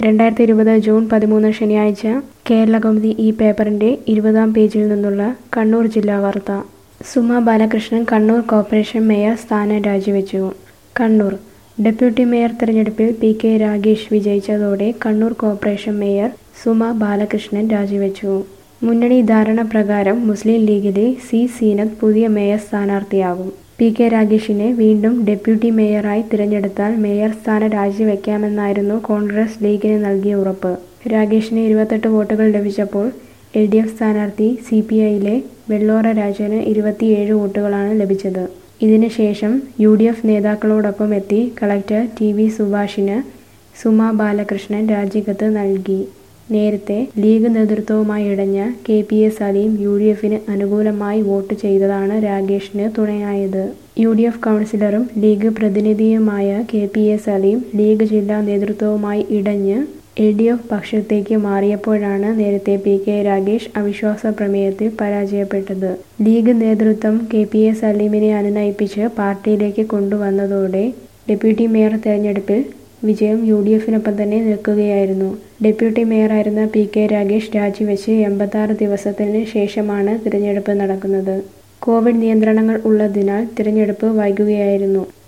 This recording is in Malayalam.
രണ്ടായിരത്തി ഇരുപത് ജൂൺ പതിമൂന്ന് ശനിയാഴ്ച കേരളകൗമുദി ഈ പേപ്പറിന്റെ ഇരുപതാം പേജിൽ നിന്നുള്ള കണ്ണൂർ ജില്ലാ വാർത്ത സുമ ബാലകൃഷ്ണൻ കണ്ണൂർ കോർപ്പറേഷൻ മേയർ സ്ഥാനം രാജിവെച്ചു കണ്ണൂർ ഡെപ്യൂട്ടി മേയർ തെരഞ്ഞെടുപ്പിൽ പി കെ രാഗേഷ് വിജയിച്ചതോടെ കണ്ണൂർ കോർപ്പറേഷൻ മേയർ സുമ ബാലകൃഷ്ണൻ രാജിവെച്ചു മുന്നണി ധാരണ പ്രകാരം മുസ്ലിം ലീഗിലെ സി സീനത്ത് പുതിയ മേയർ സ്ഥാനാർത്ഥിയാകും പി കെ രാഗേഷിനെ വീണ്ടും ഡെപ്യൂട്ടി മേയറായി തിരഞ്ഞെടുത്താൽ മേയർ സ്ഥാനം രാജിവെക്കാമെന്നായിരുന്നു കോൺഗ്രസ് ലീഗിന് നൽകിയ ഉറപ്പ് രാഗേഷിന് ഇരുപത്തെട്ട് വോട്ടുകൾ ലഭിച്ചപ്പോൾ എൽ ഡി എഫ് സ്ഥാനാർത്ഥി സി പി ഐയിലെ വെള്ളോറ രാജന് ഇരുപത്തിയേഴ് വോട്ടുകളാണ് ലഭിച്ചത് ഇതിനുശേഷം യു ഡി എഫ് നേതാക്കളോടൊപ്പം എത്തി കളക്ടർ ടി വി സുഭാഷിന് സുമ ബാലകൃഷ്ണൻ രാജിക്കത്ത് നൽകി നേരത്തെ ലീഗ് നേതൃത്വവുമായി ഇടഞ്ഞ K P A Saleem U D എഫിന് അനുകൂലമായി വോട്ട് ചെയ്തതാണ് രാഗേഷിന് തുണയായത് യു ഡി എഫ് കൗൺസിലറും ലീഗ് പ്രതിനിധിയുമായ K P A Saleem league ജില്ലാ നേതൃത്വവുമായി ഇടഞ്ഞ് എൽ ഡി എഫ് പക്ഷത്തേക്ക് മാറിയപ്പോഴാണ് നേരത്തെ പി കെ രാഗേഷ് അവിശ്വാസ പ്രമേയത്തിൽ പരാജയപ്പെട്ടത് ലീഗ് നേതൃത്വം കെ പി എ സലീമിനെ അനുനയിപ്പിച്ച് പാർട്ടിയിലേക്ക് കൊണ്ടുവന്നതോടെ ഡെപ്യൂട്ടി മേയർ തെരഞ്ഞെടുപ്പിൽ വിജയം യു ഡി എഫിനൊപ്പം തന്നെ നിൽക്കുകയായിരുന്നു ഡെപ്യൂട്ടി മേയറായിരുന്ന പി കെ രാഗേഷ് രാജിവെച്ച് എൺപത്താറ് ദിവസത്തിന് ശേഷമാണ് തിരഞ്ഞെടുപ്പ് നടക്കുന്നത് കോവിഡ് നിയന്ത്രണങ്ങൾ ഉള്ളതിനാൽ തിരഞ്ഞെടുപ്പ് വൈകുകയായിരുന്നു